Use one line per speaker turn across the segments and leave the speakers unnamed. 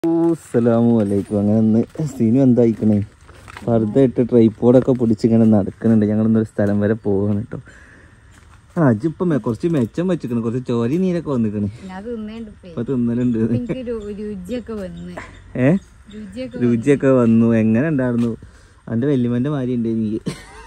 അസ്സലാമു അലൈക്കും അങ്ങനെ ഒന്ന് സീനു എന്തായിക്കണേ ഫർദ ഇട്ട് ട്രൈപ്പോഡൊക്കെ പിടിച്ച് ഇങ്ങനെ നടക്കുന്നുണ്ട് ഞങ്ങൾ ഇന്നൊരു സ്ഥലം വരെ പോവാണ് കേട്ടോ ആ അജിപ്പം മെ- കുറച്ച് മെച്ചം വെച്ചിക്കണ് കുറച്ച് ചോരി നീരൊക്കെ വന്നിക്കണ്
ഞാൻ തിന്നേണ്ട് ഇപ്പേ.
ഇപ്പൊ തിന്നലുണ്ട്
എനിക്ക് രു- രുചിയൊക്കെ വന്ന്
ഏ
രുചിയൊക്കെ
രുചിയൊക്കെ വന്നു എങ്ങനെ ഉണ്ടായിരുന്നു എൻ്റെ വല്യമ്മൻ്റെ മാരി ഉണ്ട് എനിക്ക്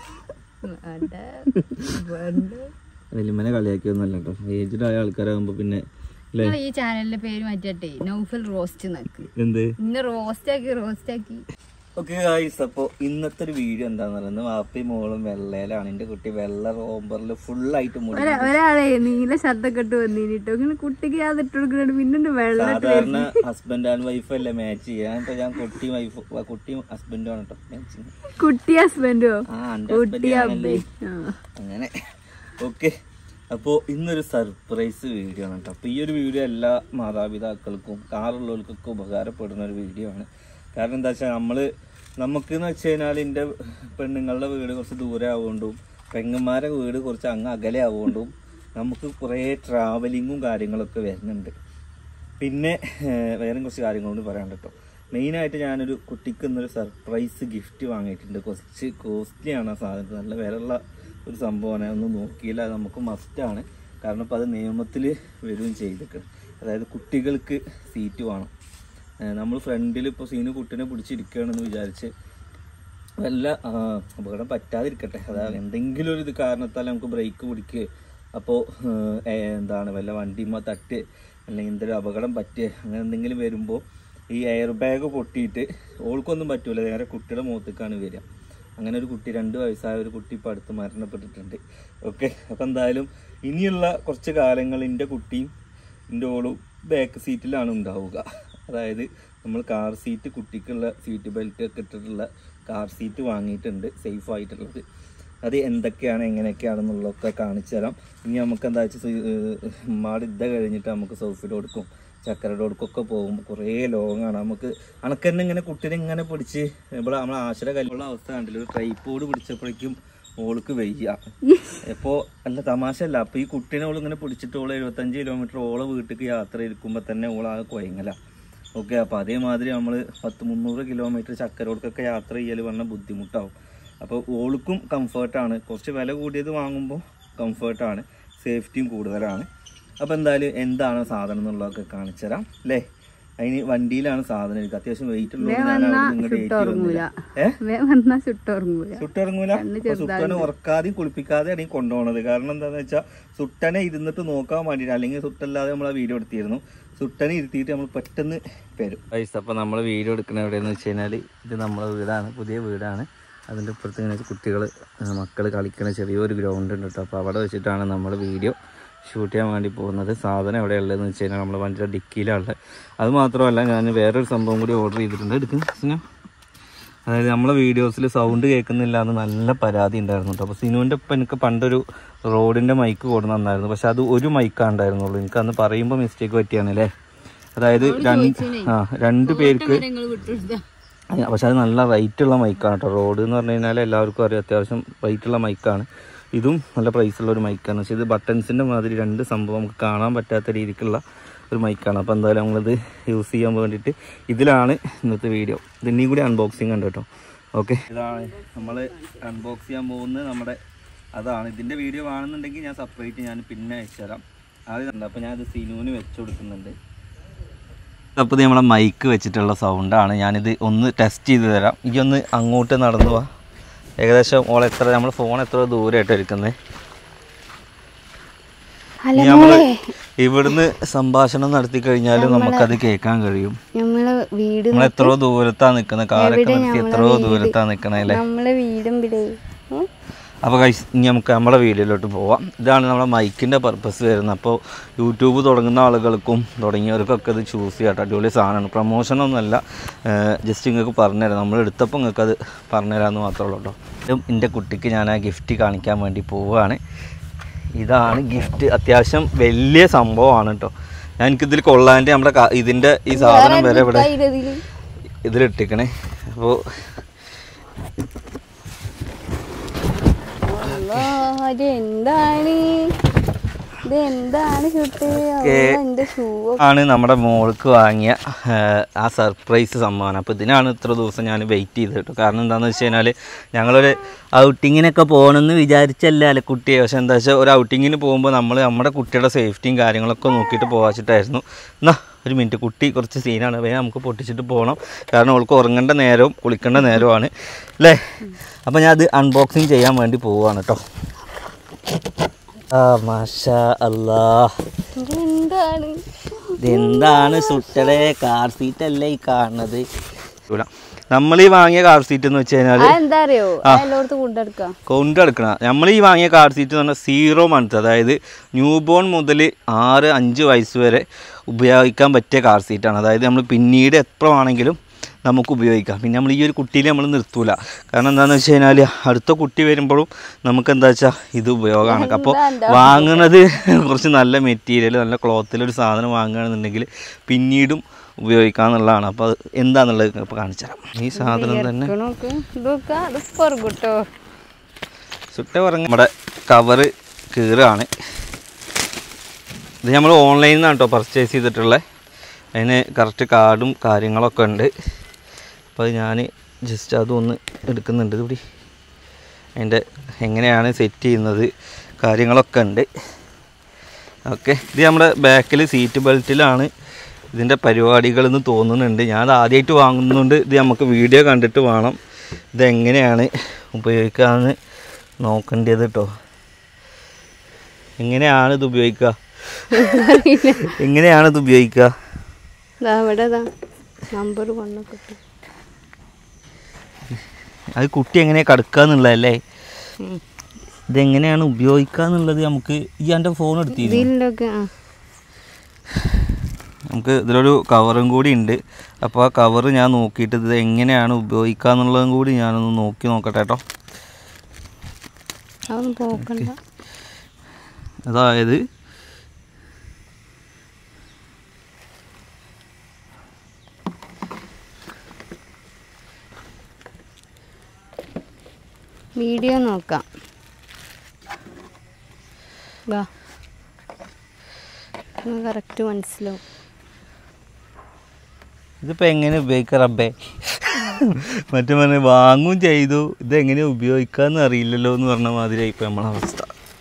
വേണ്ട വേണ്ട
വല്യമ്മനെ കളിയാക്കിയൊന്നുമല്ല കേട്ടോ ഏജ്ഡ് ആയ ആൾക്കാരാകുമ്പോ പിന്നെ അല്ലേ
നിങ്ങൾ ഈ ചാനലിന്റെ പേര് മാറ്റട്ടെ നൗഫൽ റോസ്റ്റ് നക്ക്
എന്ത്
ഇന്ന് റോസ്റ്റ് ആക്കി റോസ്റ്റ് ആക്കി
ഓക്കെ ഗായ്സ് അപ്പോൾ ഇന്നത്തെ ഒരു വീഡിയോ എന്താന്ന് പറയുന്നത് വാപ്പയും മോളും വെള്ളയിലാണ് എൻ്റെ കുട്ടി വെള്ള റോബറിൽ ഫുള്ളായിട്ട് മുടി
ഒരാളെ നീല ശബ്ദമൊക്കെ ഇട്ട് വന്നിട്ടോ ഇങ്ങനെ കുട്ടിക്ക് അത് ഇട്ട് കൊടുക്കുന്നുണ്ട് പിന്നെ വെള്ളം
സാധാരണ ഹസ്ബൻഡ് ആൻഡ് വൈഫ് അല്ലേ മാച്ച് ചെയ്യാൻ ഇപ്പൊ ഞാൻ കുട്ടി വൈഫ് കുട്ടിയും ഹസ്ബൻഡും ആണ് കേട്ടോ മാച്ചിങ്
കുട്ടി ഹസ്ബൻഡോ
ആ എൻ്റെ ഹസ്ബൻഡ് ആണല്ലേ അങ്ങനെ ഓക്കെ അപ്പോൾ ഇന്നൊരു സർപ്രൈസ് വീഡിയോ ആണ് കേട്ടോ അപ്പോൾ ഈ ഒരു വീഡിയോ എല്ലാ മാതാപിതാക്കൾക്കും കാറുള്ളവർക്കൊക്കെ ഉപകാരപ്പെടുന്ന ഒരു വീഡിയോ ആണ് കാരണം എന്താ വെച്ചാൽ നമ്മൾ നമുക്കെന്ന് വെച്ച് കഴിഞ്ഞാൽ എൻ്റെ പെണ്ണുങ്ങളുടെ വീട് കുറച്ച് ദൂരെ ആവുകൊണ്ടും പെങ്ങന്മാരെ വീട് കുറച്ച് അങ്ങ് അകലെ ആവുകൊണ്ടും നമുക്ക് കുറേ ട്രാവലിങ്ങും കാര്യങ്ങളൊക്കെ വരുന്നുണ്ട് പിന്നെ ഏഹ്, വേറെ കുറച്ച് കാര്യങ്ങളോട് പറയാൻ കേട്ടോ മെയിനായിട്ട് ഞാനൊരു കുട്ടിക്ക് ഇന്നൊരു സർപ്രൈസ് ഗിഫ്റ്റ് വാങ്ങിയിട്ടുണ്ട് കുറച്ച് കോസ്റ്റ്ലിയാണ് ആ സാധനം നല്ല വിലയുള്ള ഒരു സംഭവമാണ് ഒന്നും നോക്കിയില്ല അത് നമുക്ക് മസ്റ്റാണ് കാരണം ഇപ്പോൾ അത് നിയമത്തിൽ വരികയും ചെയ്തിട്ടുണ്ട് അതായത് കുട്ടികൾക്ക് സീറ്റ് വേണം നമ്മൾ ഫ്രണ്ടിൽ ഇപ്പോൾ സീന് കുട്ടീനെ പിടിച്ചിരിക്കുകയാണെന്ന് വിചാരിച്ച് വല്ല ആ, അപകടം പറ്റാതിരിക്കട്ടെ അതായത് എന്തെങ്കിലും ഒരു ഇത് കാരണത്താൽ നമുക്ക് ബ്രേക്ക് പിടിക്കുക അപ്പോൾ എന്താണ് വല്ല വണ്ടിമ തട്ട് അല്ലെങ്കിൽ എന്തെങ്കിലും അപകടം പറ്റുക അങ്ങനെ എന്തെങ്കിലും വരുമ്പോൾ ഈ എയർ ബാഗ് പൊട്ടിയിട്ട് ഓൾക്കൊന്നും പറ്റൂല നേരെ കുട്ടിയുടെ മുഖത്തേക്കാണ് വരിക അങ്ങനെ ഒരു കുട്ടി രണ്ട് വയസ്സായ ഒരു കുട്ടി ഇപ്പോൾ അടുത്ത് മരണപ്പെട്ടിട്ടുണ്ട് ഓക്കെ അപ്പോൾ എന്തായാലും ഇനിയുള്ള കുറച്ച് കാലങ്ങൾ എൻ്റെ കുട്ടിയും എൻ്റെ ഓളും ബാക്ക് സീറ്റിലാണ് ഉണ്ടാവുക അതായത് നമ്മൾ കാർ സീറ്റ് കുട്ടിക്കുള്ള സീറ്റ് ബെൽറ്റ് ഒക്കെ ഇട്ടിട്ടുള്ള കാർ സീറ്റ് വാങ്ങിയിട്ടുണ്ട് സേഫ് ആയിട്ടുള്ളത് അത് എന്തൊക്കെയാണ് എങ്ങനെയൊക്കെയാണെന്നുള്ളതൊക്കെ കാണിച്ചു തരാം ഇനി നമുക്ക് എന്താ വെച്ചാൽ മാട് ഇത കഴിഞ്ഞിട്ട് നമുക്ക് സോഫിഡ് കൊടുക്കും ചക്കരയുടെ കൊടുക്കൊക്കെ പോകുമ്പോൾ കുറേ ലോങ്ങാണ് നമുക്ക് അണക്ക് തന്നെ ഇങ്ങനെ കുട്ടീനെ ഇങ്ങനെ പിടിച്ച് ഇവിടെ നമ്മളെ ആശ്ര കല്ലുള്ള അവസ്ഥ കണ്ടില്ല ഒരു ട്രൈപ്പോഡ് പിടിച്ചപ്പോഴേക്കും ഓൾക്ക് വയ്യ ഇപ്പോ അല്ല തമാശ അല്ല അപ്പൊ ഈ കുട്ടീനെ ഓൾ ഇങ്ങനെ പിടിച്ചിട്ട് ഓള് എഴുപത്തഞ്ച് കിലോമീറ്റർ ഓളെ വീട്ടിലേക്ക് യാത്ര ഇരിക്കുമ്പോ തന്നെ ഓൾ ആകെ കുഴങ്ങല ഓക്കെ അപ്പൊ അതേമാതിരി നമ്മൾ പത്ത് മുന്നൂറ് കിലോമീറ്റർ ചക്കരോടക്കൊക്കെ യാത്ര ചെയ്യൽ പറഞ്ഞ ബുദ്ധിമുട്ടാവും അപ്പോൾ ഓൾക്കും കംഫർട്ടാണ് കുറച്ച് വില കൂടിയത് വാങ്ങുമ്പോൾ കംഫർട്ടാണ് സേഫ്റ്റിയും കൂടുതലാണ് അപ്പോൾ എന്തായാലും എന്താണ് സാധനം എന്നുള്ളതൊക്കെ കാണിച്ചു തരാം അല്ലേ അതിന് വണ്ടിയിലാണ് സാധനം ഇരിക്കുക അത്യാവശ്യം വെയിറ്റ് ഉള്ളത് ഞാൻ അവിടെ നിങ്ങളുടെ ഏറ്റി വന്നില്ല ഏഹ്
വന്നാ ചുട്ടുറങ്ങൂല
സുട്ടിറങ്ങൂല സുട്ടനെ ഉറക്കാതെയും കുളിപ്പിക്കാതെയാണ് ഈ കൊണ്ടുപോണത് കാരണം എന്താന്ന് വെച്ചാൽ സുട്ടനെ ഇരുന്നിട്ട് നോക്കാൻ വേണ്ടിയിട്ട് അല്ലെങ്കിൽ സുട്ടല്ലാതെ നമ്മൾ ആ വീഡിയോ എടുത്തിരുന്നു സുട്ടനെ ഇരുത്തിയിട്ട് നമ്മൾ പെട്ടെന്ന് വരും പൈസ അപ്പോൾ നമ്മൾ വീഡിയോ എടുക്കുന്ന എവിടെയെന്ന് വെച്ച് കഴിഞ്ഞാൽ ഇത് നമ്മളെ വീടാണ് പുതിയ വീടാണ് അതിൻ്റെ ഇപ്പുറത്ത് ഇങ്ങനെ കുട്ടികൾ മക്കൾ കളിക്കുന്ന ചെറിയൊരു ഗ്രൗണ്ട് ഉണ്ട് കേട്ടോ അപ്പോൾ അവിടെ വെച്ചിട്ടാണ് നമ്മൾ വീഡിയോ ഷൂട്ട് ചെയ്യാൻ വേണ്ടി പോകുന്നത് സാധനം എവിടെയുള്ളതെന്ന് വെച്ച് കഴിഞ്ഞാൽ നമ്മൾ വണ്ടിയുടെ ഡിക്കിയിലുള്ളത് അത് മാത്രമല്ല ഞാൻ വേറൊരു സംഭവം കൂടി ഓർഡർ ചെയ്തിട്ടുണ്ട് എടുക്കുന്നു അതായത് നമ്മളെ വീഡിയോസിൽ സൗണ്ട് കേൾക്കുന്നില്ല എന്ന് നല്ല പരാതി ഉണ്ടായിരുന്നു കേട്ടോ അപ്പോൾ സിനുവിൻ്റെ ഇപ്പം എനിക്ക് പണ്ടൊരു റോഡിൻ്റെ മൈക്ക് കൊടുന്ന് തന്നായിരുന്നു പക്ഷെ അത് ഒരു മൈക്കാ ഉണ്ടായിരുന്നുള്ളൂ എനിക്ക് അന്ന് പറയുമ്പോൾ മിസ്റ്റേക്ക് പറ്റിയാണല്ലേ അതായത് രണ്ട് ആ രണ്ട് പേർക്ക്
നിങ്ങൾ വിട്ടുകൊടുത്ത
അയ്യ, പക്ഷെ അത് നല്ല റേറ്റുള്ള മൈക്കാണ് കേട്ടോ റോഡ് എന്ന് പറഞ്ഞു കഴിഞ്ഞാൽ എല്ലാവർക്കും അറിയാം അത്യാവശ്യം റേറ്റുള്ള മൈക്കാണ് ഇതും നല്ല പ്രൈസുള്ള ഒരു മൈക്കാണ് പക്ഷേ ഇത് ബട്ടൺസിൻ്റെ മാതിരി രണ്ട് സംഭവം നമുക്ക് കാണാൻ പറ്റാത്ത രീതിക്കുള്ള ഒരു മൈക്കാണ് അപ്പോൾ എന്തായാലും നമ്മളിത് യൂസ് ചെയ്യാൻ വേണ്ടിയിട്ട് ഇതിലാണ് ഇന്നത്തെ വീഡിയോ ഇതിൻ്റെയും കൂടി അൺബോക്സിങ് ഉണ്ട് കേട്ടോ ഓക്കെ ഇതാണ് നമ്മൾ അൺബോക്സ് ചെയ്യാൻ പോകുന്നത് നമ്മുടെ അതാണ് ഇതിൻ്റെ വീഡിയോ ആണെന്നുണ്ടെങ്കിൽ ഞാൻ സെപ്പറേറ്റ് ഞാൻ പിന്നെ അയച്ചു തരാം ആദ്യം അപ്പോൾ ഞാനിത് സിനുവിന് വെച്ച് കൊടുക്കുന്നുണ്ട് അപ്പോൾ നമ്മളെ മൈക്ക് വെച്ചിട്ടുള്ള സൗണ്ടാണ് ഞാനിത് ഒന്ന് ടെസ്റ്റ് ചെയ്ത് തരാം ഈ ഒന്ന് അങ്ങോട്ട് നടന്നു പോവാ ഏകദേശം ഓൾ എത്ര നമ്മൾ ഫോൺ എത്ര ദൂരമായിട്ട് ഇരിക്കുന്നത് നമ്മൾ ഇവിടുന്ന് സംഭാഷണം നടത്തി കഴിഞ്ഞാലും നമുക്കത് കേൾക്കാൻ കഴിയും
നമ്മളെ വീട്
നമ്മൾ എത്രയോ ദൂരത്താ നിൽക്കുന്നത് കാലൊക്കെ നിർത്തി എത്രയോ ദൂരത്താ നിൽക്കണേ അല്ലേ
നമ്മളെ വീടും ഇവിടെ
അപ്പോൾ കഴിച്ച് ഇനി നമുക്ക് നമ്മളെ വീഡിയോയിലോട്ട് പോവാം ഇതാണ് നമ്മുടെ മൈക്കിൻ്റെ പർപ്പസ് വരുന്നത് അപ്പോൾ യൂട്യൂബ് തുടങ്ങുന്ന ആളുകൾക്കും തുടങ്ങിയവർക്കൊക്കെ ഇത് ചൂസ് ചെയ്യാം കേട്ടോ അടിപൊളി സാധനമാണ് പ്രൊമോഷനൊന്നുമല്ല ജസ്റ്റ് നിങ്ങൾക്ക് പറഞ്ഞുതരാം നമ്മൾ എടുത്തപ്പോൾ നിങ്ങൾക്ക് അത് പറഞ്ഞുതരാമെന്ന് മാത്രമേ ഉള്ളൂ കേട്ടോ ഇതും എൻ്റെ കുട്ടിക്ക് ഞാൻ ആ ഗിഫ്റ്റ് കാണിക്കാൻ വേണ്ടി പോവുകയാണ് ഇതാണ് ഗിഫ്റ്റ് അത്യാവശ്യം വലിയ സംഭവമാണ് കേട്ടോ ഞാൻ എനിക്കിതിൽ കൊള്ളാൻ്റെ നമ്മുടെ ക- ഇതിൻ്റെ ഈ സാധനം വരെ ഇവിടെ ഇതിലിട്ടിക്കണേ അപ്പോൾ
എന്താണ് ഇത് എന്താണ് ചുട്ട് എന്റെ ഷൂ
ആണ് നമ്മുടെ മോൾക്ക് വാങ്ങിയ ആ, ആ സർപ്രൈസ് സമ്മാനം അപ്പോൾ ഇതിനാണ് ഇത്ര ദിവസം ഞാൻ വെയിറ്റ് ചെയ്തത് കേട്ടോ കാരണം എന്താണെന്ന് വെച്ച് കഴിഞ്ഞാൽ ഞങ്ങളൊരു ഔട്ടിങ്ങിനൊക്കെ പോകണമെന്ന് വിചാരിച്ചല്ല അല്ലെ കുട്ടിയെ പക്ഷെ എന്താ വെച്ചാൽ ഒരു ഔട്ടിങ്ങിന് പോകുമ്പോൾ നമ്മൾ നമ്മുടെ കുട്ടിയുടെ സേഫ്റ്റിയും കാര്യങ്ങളൊക്കെ നോക്കിയിട്ട് പോകാച്ചിട്ടായിരുന്നു എന്നാ ഒരു മിനിറ്റ് കുട്ടി കുറച്ച് സീനാണ് വേഗം നമുക്ക് പൊട്ടിച്ചിട്ട് പോകണം കാരണം അവൾക്ക് ഉറങ്ങേണ്ട നേരവും കുളിക്കേണ്ട നേരവുമാണ് അല്ലേ അപ്പോൾ ഞാൻ അത് അൺബോക്സിങ് ചെയ്യാൻ വേണ്ടി പോവുകയാണ് കേട്ടോ ആ മാഷാ അല്ലാ
ഇത് എന്താണ്
ഇതെന്താണ് സുട്ടടെ കാർ സീറ്റ് അല്ലേ ഈ കാണുന്നത് നമ്മൾ ഈ വാങ്ങിയ കാർ സീറ്റ് എന്ന് വെച്ച് കഴിഞ്ഞാൽ
ആ എന്താ അറിയോ എല്ലായിടത്തും കൊണ്ടെടുക്കാം
കൊണ്ടെടുക്കണ നമ്മൾ ഈ വാങ്ങിയ കാർ സീറ്റ് എന്ന് പറഞ്ഞാൽ സീറോ മന്ത് അതായത് ന്യൂ ബോൺ മുതൽ ആറ് അഞ്ച് വയസ്സ് വരെ ഉപയോഗിക്കാൻ പറ്റിയ കാർ സീറ്റാണ് അതായത് നമ്മൾ പിന്നീട് എപ്പോൾ ആണെങ്കിലും നമുക്ക് ഉപയോഗിക്കാം പിന്നെ നമ്മൾ ഈ ഒരു കുട്ടിയിൽ നമ്മൾ നിർത്തൂല കാരണം എന്താണെന്ന് വെച്ച് കഴിഞ്ഞാൽ അടുത്ത കുട്ടി വരുമ്പോഴും നമുക്ക് എന്താ വെച്ചാൽ ഇത് ഉപയോഗമാണ് അപ്പോൾ വാങ്ങുന്നത് കുറച്ച് നല്ല മെറ്റീരിയൽ നല്ല ക്ലോത്തിലൊരു സാധനം വാങ്ങുകയാണെന്നുണ്ടെങ്കിൽ പിന്നീടും ഉപയോഗിക്കാന്നുള്ളതാണ് അപ്പോൾ അത് എന്താണെന്നുള്ളത് ഇപ്പോൾ കാണിച്ചു തരാം ഈ സാധനം തന്നെ
നോക്ക് ഇതൊക്കെ അത് പൊറകുട്ടോ
സുട്ട പറഞ്ഞ നമ്മുടെ കവറ് കീറാണ് ഇത് നമ്മൾ ഓൺലൈനിൽ നിന്നാണ് കേട്ടോ പർച്ചേസ് ചെയ്തിട്ടുള്ളത് അതിന് കറക്റ്റ് കാർഡും കാര്യങ്ങളൊക്കെ ഉണ്ട് അപ്പോൾ ഞാൻ ജസ്റ്റ് അതൊന്ന് എടുക്കുന്നുണ്ട് ഇവിടെ അതിൻ്റെ എങ്ങനെയാണ് സെറ്റ് ചെയ്യുന്നത് കാര്യങ്ങളൊക്കെ ഉണ്ട് ഓക്കെ ഇത് നമ്മുടെ ബാക്കിൽ സീറ്റ് ബെൽറ്റിലാണ് ഇതിൻ്റെ പരിപാടികളെന്ന് തോന്നുന്നുണ്ട് ഞാൻ അത് ആദ്യമായിട്ട് വാങ്ങുന്നുണ്ട് ഇത് നമുക്ക് വീഡിയോ കണ്ടിട്ട് വേണം ഇതെങ്ങനെയാണ് ഉപയോഗിക്കാമെന്ന് നോക്കേണ്ടത് കേട്ടോ എങ്ങനെയാണ് ഇത് ഉപയോഗിക്കുക എങ്ങനെയാണ് ഇത് ഉപയോഗിക്കുക
ദാ ഇവിടെ ദാ നമ്പർ കൊണ്ടൊക്കെ ഇട്ടു.
അത് കുട്ടി എങ്ങനെയാണ് കടക്കുക എന്നുള്ളതല്ലേ
ഉം.
ഇതെങ്ങനെയാണ് ഉപയോഗിക്കുക എന്നുള്ളത് നമുക്ക് ഈ എൻ്റെ ഫോൺ എടുത്തിരുന്നു
ഇതിലൊക്കെ ആ
നമുക്ക് ഇതിലൊരു കവറും കൂടി ഉണ്ട് അപ്പോൾ ആ കവറ് ഞാൻ നോക്കിയിട്ട് ഇത് എങ്ങനെയാണ് ഉപയോഗിക്കുക എന്നുള്ളതും കൂടി ഞാനൊന്ന് നോക്കി നോക്കട്ടെ കേട്ടോ
അതൊന്നും പോക്കണ്ട
അതായത്
വീഡിയോ നോക്കാം വാ കറക്റ്റ് മനസ്സിലാവും
ഇതിപ്പോൾ എങ്ങനെ ഉപയോഗിക്കുക റബ്ബേ മറ്റേ പറഞ്ഞ വാങ്ങും ചെയ്തു ഇതെങ്ങനെ ഉപയോഗിക്കാന്ന് അറിയില്ലല്ലോ എന്ന് പറഞ്ഞ മാതിരി ഇപ്പോൾ നമ്മളെ അവസ്ഥ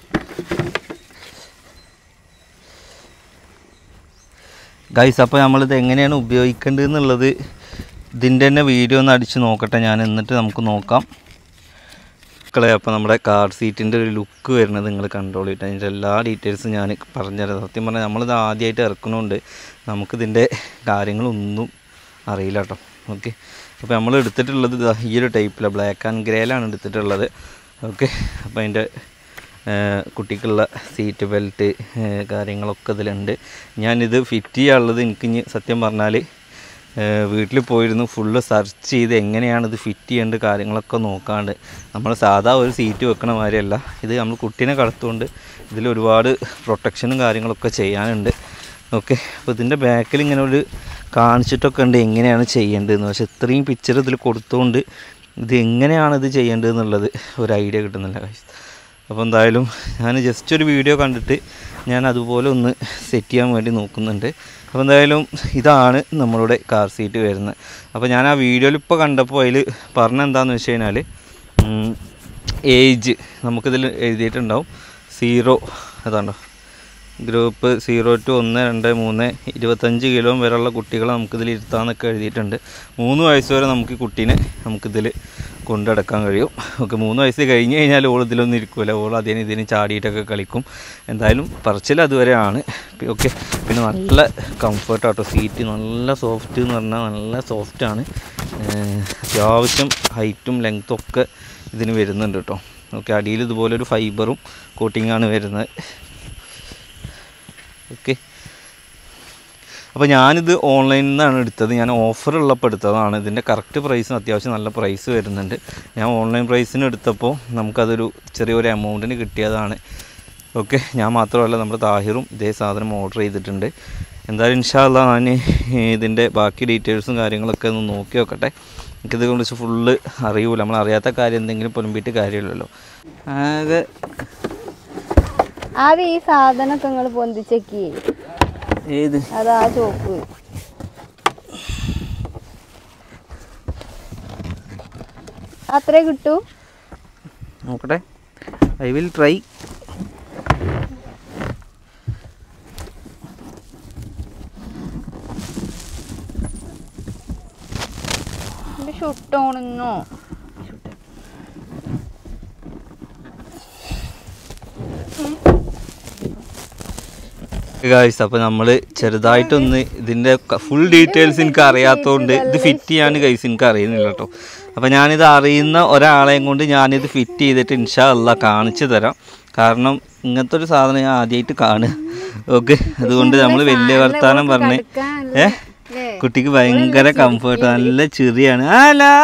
ഗൈസ് അപ്പോൾ നമ്മളിത് എങ്ങനെയാണ് ഉപയോഗിക്കേണ്ടത് എന്നുള്ളത് ഇതിൻ്റെ തന്നെ വീഡിയോ ഒന്ന് അടിച്ച് നോക്കട്ടെ ഞാൻ എന്നിട്ട് നമുക്ക് നോക്കാം മക്കളെ അപ്പോൾ നമ്മുടെ കാർ സീറ്റിൻ്റെ ഒരു ലുക്ക് വരുന്നത് നിങ്ങൾ കൺട്രോൾ ചെയ്തിട്ട് അതിൻ്റെ എല്ലാ ഡീറ്റെയിൽസും ഞാൻ പറഞ്ഞുതരാം സത്യം പറഞ്ഞാൽ നമ്മളിത് ആദ്യമായിട്ട് ഇറക്കണോണ്ട് നമുക്കിതിൻ്റെ കാര്യങ്ങളൊന്നും അറിയില്ല കേട്ടോ ഓക്കെ അപ്പോൾ നമ്മൾ എടുത്തിട്ടുള്ളത് ഇതാ ഈ ഒരു ടൈപ്പിലാണ് ബ്ലാക്ക് ആൻഡ് ഗ്രേയിലാണ് എടുത്തിട്ടുള്ളത് ഓക്കെ അപ്പോൾ അതിൻ്റെ കുട്ടിക്കുള്ള സീറ്റ് ബെൽറ്റ് കാര്യങ്ങളൊക്കെ ഇതിലുണ്ട് ഞാനിത് ഫിറ്റ് ചെയ്യാനുള്ളത് എനിക്ക് ഇനി സത്യം പറഞ്ഞാൽ വീട്ടിൽ പോയിരുന്നു ഫുള്ള് സെർച്ച് ചെയ്ത് എങ്ങനെയാണ് ഇത് ഫിറ്റ് ചെയ്യേണ്ട കാര്യങ്ങളൊക്കെ നോക്കാണ്ട് നമ്മൾ സാധാ ഒരു സീറ്റ് വെക്കണ മാതിരിയല്ല ഇത് നമ്മൾ കുട്ടീനെ കടത്തുകൊണ്ട് ഇതിൽ ഒരുപാട് പ്രൊട്ടക്ഷനും കാര്യങ്ങളൊക്കെ ചെയ്യാനുണ്ട് ഓക്കെ അപ്പോൾ ഇതിൻ്റെ ബാക്കിൽ ഇങ്ങനെ ഒരു കാണിച്ചിട്ടൊക്കെ ഉണ്ട് എങ്ങനെയാണ് ചെയ്യേണ്ടതെന്ന് പക്ഷേ ഇത്രയും പിക്ചർ ഇതിൽ കൊടുത്തുകൊണ്ട് ഇത് എങ്ങനെയാണ് ഇത് ചെയ്യേണ്ടതെന്നുള്ളത് ഒരു ഐഡിയ കിട്ടുന്നില്ല guys. അപ്പോൾ എന്തായാലും ഞാൻ ജസ്റ്റ് ഒരു വീഡിയോ കണ്ടിട്ട് ഞാൻ അതുപോലെ ഒന്ന് സെറ്റ് ചെയ്യാൻ വേണ്ടി നോക്കുന്നുണ്ട് അപ്പോൾ എന്തായാലും ഇതാണ് നമ്മളുടെ കാർ സീറ്റ് വരുന്നത് അപ്പോൾ ഞാൻ ആ വീഡിയോയിൽ ഇപ്പോൾ കണ്ടപ്പോൾ അതിൽ പറഞ്ഞ എന്താണെന്ന് വെച്ച് കഴിഞ്ഞാൽ ഏജ് നമുക്കിതിൽ എഴുതിയിട്ടുണ്ടാവും സീറോ അതാണ്ടോ ഗ്രൂപ്പ് സീറോ ടു ഒന്ന് രണ്ട് മൂന്ന് ഇരുപത്തഞ്ച് കിലോ വരെയുള്ള കുട്ടികളെ നമുക്കിതിൽ ഇരുത്താമെന്നൊക്കെ എഴുതിയിട്ടുണ്ട് മൂന്ന് വയസ്സ് വരെ നമുക്ക് ഈ കുട്ടീനെ നമുക്കിതിൽ കൊണ്ടടക്കാൻ കഴിയും ഓക്കെ മൂന്ന് വയസ്സ് കഴിഞ്ഞ് കഴിഞ്ഞാൽ ഓൾ ഇതിലൊന്നും ഇരിക്കില്ല ഓൾ അതിന് ഇതിന് ചാടിയിട്ടൊക്കെ കളിക്കും എന്തായാലും പറച്ചിൽ അതുവരെയാണ് ഓക്കെ പിന്നെ നല്ല കംഫർട്ട് ആട്ടോ സീറ്റ് നല്ല സോഫ്റ്റ് എന്ന് പറഞ്ഞാൽ നല്ല സോഫ്റ്റാണ് അത്യാവശ്യം ഹൈറ്റും ലെങ്ത്തും ഒക്കെ ഇതിന് വരുന്നുണ്ട് കേട്ടോ ഓക്കെ അടിയിൽ ഇതുപോലെ ഒരു ഫൈബറും കോട്ടിങ്ങാണ് വരുന്നത് ഓക്കെ അപ്പോൾ ഞാനിത് ഓൺലൈനിൽ നിന്നാണ് എടുത്തത് ഞാൻ ഓഫർ ഉള്ളപ്പോൾ എടുത്തതാണ് ഇതിൻ്റെ കറക്റ്റ് പ്രൈസിന് അത്യാവശ്യം നല്ല പ്രൈസ് വരുന്നുണ്ട് ഞാൻ ഓൺലൈൻ പ്രൈസിന് എടുത്തപ്പോൾ നമുക്കതൊരു ചെറിയൊരു എമൗണ്ടിന് കിട്ടിയതാണ് ഓക്കെ ഞാൻ മാത്രമല്ല നമ്മുടെ താഹിറും ഇതേ സാധനം ഓർഡർ ചെയ്തിട്ടുണ്ട് എന്തായാലും ഇൻഷാല്ല ഞാൻ ഇതിൻ്റെ ബാക്കി ഡീറ്റെയിൽസും കാര്യങ്ങളൊക്കെ ഒന്ന് നോക്കി നോക്കട്ടെ എനിക്കിത് കുറിച്ച് ഫുള്ള് അറിയൂല നമ്മൾ അറിയാത്ത കാര്യം എന്തെങ്കിലും പൊലമ്പിയിട്ട് കാര്യമില്ലല്ലോ ആകെ
ആദ്യം ഈ സാധനമൊക്കെ നിങ്ങൾ പൊന്തിച്ചേക്ക്
ഏത്
അതാ ചോപ്പ് അത്രേ കിട്ടൂ
നോക്കട്ടെ ഐ വിൽ ട്രൈ
ഇത് ഷുട്ടോണെന്നോ
ഗായ്സ് അപ്പോൾ നമ്മൾ ചെറുതായിട്ടൊന്ന് ഇതിൻ്റെ ഫുൾ ഡീറ്റെയിൽസ് എനിക്ക് അറിയാത്തതുകൊണ്ട് ഇത് ഫിറ്റ് ചെയ്യാൻ ഗൈസ് എനിക്ക് അറിയുന്നില്ല കേട്ടോ അപ്പോൾ ഞാനിത് അറിയുന്ന ഒരാളെയും കൊണ്ട് ഞാനിത് ഫിറ്റ് ചെയ്തിട്ട് ഇൻഷാ അല്ല കാണിച്ചു തരാം കാരണം ഇങ്ങനത്തെ ഒരു സാധനം ഞാൻ ആദ്യമായിട്ട് കാണുക ഓക്കെ അതുകൊണ്ട് നമ്മൾ വലിയ വർത്താനം പറഞ്ഞ് ഏ കുട്ടിക്ക് ഭയങ്കര കംഫർട്ട് നല്ല ചെറിയാണ് ഹലോ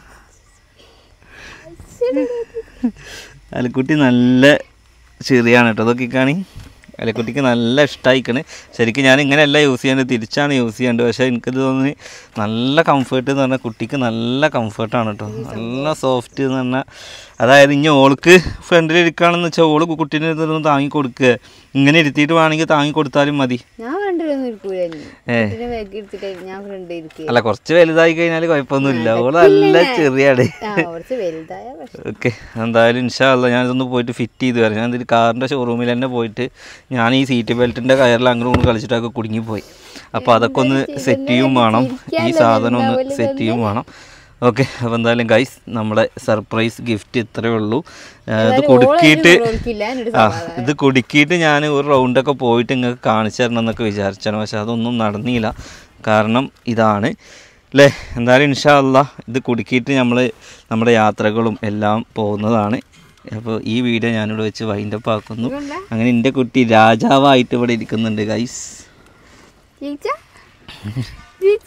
അലക്കുട്ടി നല്ല ചെറിയാണ് കേട്ടോ അതൊക്കെ കാണി അലക്കുട്ടിക്ക് നല്ല ഇഷ്ടമായിക്കണ് ശരിക്കും ഞാൻ ഇങ്ങനെയല്ല യൂസ് ചെയ്യേണ്ടത് തിരിച്ചാണ് യൂസ് ചെയ്യേണ്ടത് പക്ഷേ എനിക്കിത് തോന്നി നല്ല കംഫർട്ട് എന്ന് പറഞ്ഞാൽ കുട്ടിക്ക് നല്ല കംഫർട്ടാണ് കേട്ടോ നല്ല സോഫ്റ്റ് എന്ന് പറഞ്ഞാൽ അതായത് ഇനി ഓൾക്ക് ഫ്രണ്ടിൽ ഇരിക്കുകയാണെന്ന് വെച്ചാൽ ഓള് കുട്ടീനെ ഇതൊന്ന് താങ്ങി കൊടുക്കുക ഇങ്ങനെ ഇരുത്തിയിട്ട് വേണമെങ്കിൽ താങ്ങി കൊടുത്താലും മതി
ഞാൻ ഫ്രണ്ടിലൊന്നും ഇരിക്കൂല ഇനി.
ഏ
ഇതിനെ ബാക്കി എടുത്തിട്ട് ഞാൻ ഫ്രണ്ട് ഇരിക്കുക
അല്ല കുറച്ച് വലുതായി കഴിഞ്ഞാൽ കുഴപ്പമൊന്നുമില്ല ഓള് നല്ല ചെറിയാണ്
ആ കുറച്ച് വലുതായ പക്ഷെ
ഓക്കെ എന്തായാലും ഇൻഷാല്ല ഞാനിതൊന്ന് പോയിട്ട് ഫിറ്റ് ചെയ്ത് വരാം ഞാൻ ഇതിൽ കാറിൻ്റെ ഷോറൂമിൽ തന്നെ പോയിട്ട് ഞാൻ ഈ സീറ്റ് ബെൽറ്റിൻ്റെ കയറിൽ അങ്ങോട്ട് കൊണ്ട് കളിച്ചിട്ടൊക്കെ കുടുങ്ങിപ്പോയി അപ്പോൾ അതൊക്കെ ഒന്ന് സെറ്റ് ചെയ്യും വേണം ഈ സാധനം ഒന്ന് സെറ്റ് ചെയ്യും വേണം ഓക്കെ അപ്പോൾ എന്തായാലും ഗൈസ് നമ്മുടെ സർപ്രൈസ് ഗിഫ്റ്റ് ഇത്രയേ ഉള്ളൂ ആ, ഇത് കൊടുക്കിയിട്ട്
ഓർക്കില്ല എന്നോട്
ആ ഇത് കുടുക്കിയിട്ട് ഞാൻ ഒരു റൗണ്ടൊക്കെ പോയിട്ട് നിങ്ങൾക്ക് കാണിച്ചു തരണം എന്നൊക്കെ വിചാരിച്ചാണ് പക്ഷെ അതൊന്നും നടന്നില്ല കാരണം ഇതാണ് അല്ലേ എന്തായാലും ഇൻഷാ അല്ലാ ഇത് കുടുക്കിയിട്ട് നമ്മൾ നമ്മുടെ യാത്രകളും എല്ലാം പോകുന്നതാണ് അപ്പോൾ ഈ വീഡിയോ ഞാനിവിടെ വെച്ച് വൈൻഡപ്പ് ആക്കുന്നു അങ്ങനെ എൻ്റെ കുട്ടി രാജാവായിട്ട് ഇവിടെ ഇരിക്കുന്നുണ്ട് ഗൈസ്
ചീച്ച ചീച്ച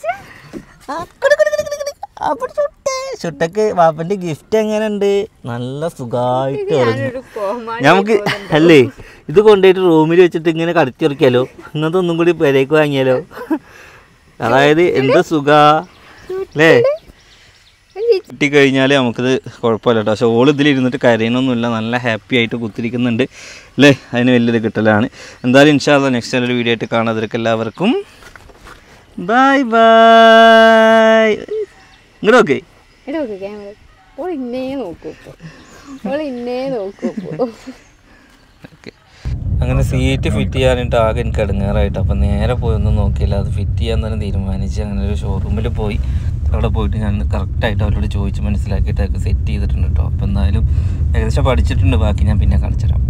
ചുട്ടക്ക് വാപ്പൻ്റെ ഗിഫ്റ്റ് എങ്ങനെയുണ്ട് നല്ല സുഖമായിട്ട് ഉറങ്ങി
ഒരു കോമാളി
നമുക്ക് അല്ലേ ഇത് കൊണ്ടുപോയിട്ട് റൂമിൽ വെച്ചിട്ട് ഇങ്ങനെ കടത്തി ഇറക്കിയാലോ ഇങ്ങനത്തെ ഒന്നും കൂടി പെരേക്ക് വാങ്ങിയാലോ അതായത് എന്ത് സുഖ അല്ലേ കിട്ടി കഴിഞ്ഞാൽ നമുക്കിത് കുഴപ്പമില്ല കേട്ടോ പക്ഷെ ഓൾ ഇതിലിരുന്നിട്ട് കരയണമൊന്നുമില്ല നല്ല ഹാപ്പി ആയിട്ട് കുത്തിരിക്കുന്നുണ്ട് അല്ലേ അതിന് വലിയൊരു കിട്ടലാണ് എന്തായാലും ഇൻഷാല്ല നെക്സ്റ്റ് ഒരു വീഡിയോ ആയിട്ട് കാണാതിരിക്കും എല്ലാവർക്കും ബൈ ബൈ ഇങ്ങോട്ട് ഓക്കെ
എടാ നോക്ക് ക്യാമറ ഓൾ ഇന്നേ നോക്കൂ ഇപ്പൊ ഓൾ ഇന്നേ നോക്കൂ ഇപ്പൊ
ഓക്കെ അങ്ങനെ സീറ്റ് ഫിറ്റ് ചെയ്യാനായിട്ട് ആകെ എനിക്ക് ഇടങ്ങാറായിട്ട് അപ്പം നേരെ പോയി ഒന്നും നോക്കിയില്ല അത് ഫിറ്റ് ചെയ്യാൻ തന്നെ തീരുമാനിച്ച് അങ്ങനെ ഒരു ഷോറൂമിൽ പോയി അവിടെ പോയിട്ട് ഞാൻ കറക്റ്റായിട്ട് അവരോട് ചോദിച്ച് മനസ്സിലാക്കിയിട്ടൊക്കെ സെറ്റ് ചെയ്തിട്ടുണ്ട് കേട്ടോ അപ്പോൾ എന്തായാലും ഏകദേശം പഠിച്ചിട്ടുണ്ട് ബാക്കി ഞാൻ പിന്നെ കാണിച്ചുതരാം